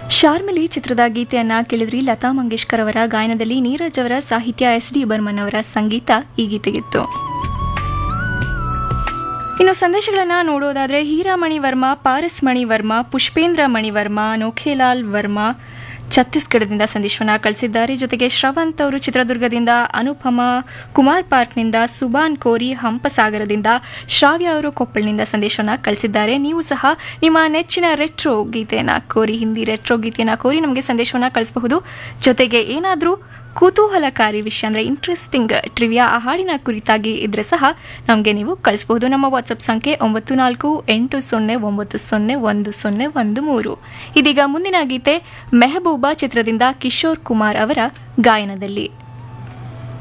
ಶಾರ್ಮಿಲಿ ಚಿತ್ರದ ಗೀತೆಯನ್ನ ಕೇಳಿದ್ರಿ ಲತಾ ಮಂಗೇಶ್ಕರ್ ಅವರ ಗಾಯನದಲ್ಲಿ ನೀರಜ್ ಅವರ ಸಾಹಿತ್ಯ ಎಸ್ ಡಿ ಬರ್ಮನ್ ಅವರ ಸಂಗೀತ ಈ ಗೀತೆಗಿತ್ತು ಇನ್ನು ಸಂದೇಶಗಳನ್ನ ನೋಡೋದಾದ್ರೆ ಹೀರಾಮಣಿ ವರ್ಮಾ ಪಾರಸ್ ಮಣಿ ವರ್ಮಾ ಪುಷ್ಪೇಂದ್ರ ಮಣಿ ವರ್ಮಾ ನೋಖೇಲಾಲ್ ವರ್ಮಾ ಛತ್ತೀಸ್ಗಢದಿಂದ ಸಂದೇಶವನ್ನ ಕಳಿಸಿದ್ದಾರೆ ಜೊತೆಗೆ ಶ್ರವಂತ್ ಅವರು ಚಿತ್ರದುರ್ಗದಿಂದ ಅನುಪಮ ಕುಮಾರ್ ಪಾರ್ಕ್ನಿಂದ ಸುಬಾನ್ ಕೋರಿ ಹಂಪಸಾಗರದಿಂದ ಶ್ರಾವ್ಯ ಅವರು ಕೊಪ್ಪಳ್ನಿಂದ ಸಂದೇಶವನ್ನ ಕಳಿಸಿದ್ದಾರೆ ನೀವು ಸಹ ನಿಮ್ಮ ನೆಚ್ಚಿನ ರೆಟ್ರೋ ಗೀತೆಯನ್ನ ಕೋರಿ ಹಿಂದಿ ರೆಟ್ರೋ ಗೀತೆಯನ್ನ ಕೋರಿ ನಮಗೆ ಸಂದೇಶವನ್ನ ಕಳಿಸಬಹುದು ಜೊತೆಗೆ ಏನಾದರೂ ಕುತೂಹಲಕಾರಿ ವಿಷಯ ಅಂದರೆ ಇಂಟ್ರೆಸ್ಟಿಂಗ್ ಟ್ರಿವಿಯಾ ಆ ಹಾಡಿನ ಕುರಿತಾಗಿ ಇದ್ರೆ ಸಹ ನಮಗೆ ನೀವು ಕಳಿಸಬಹುದು ನಮ್ಮ ವಾಟ್ಸಪ್ ಸಂಖ್ಯೆ ಒಂಬತ್ತು ನಾಲ್ಕು ಎಂಟು ಸೊನ್ನೆ ಒಂಬತ್ತು ಸೊನ್ನೆ ಒಂದು ಸೊನ್ನೆ ಒಂದು ಮೂರು ಇದೀಗ ಮುಂದಿನ ಗೀತೆ ಮೆಹಬೂಬಾ ಚಿತ್ರದಿಂದ ಕಿಶೋರ್ ಕುಮಾರ್ ಅವರ ಗಾಯನದಲ್ಲಿ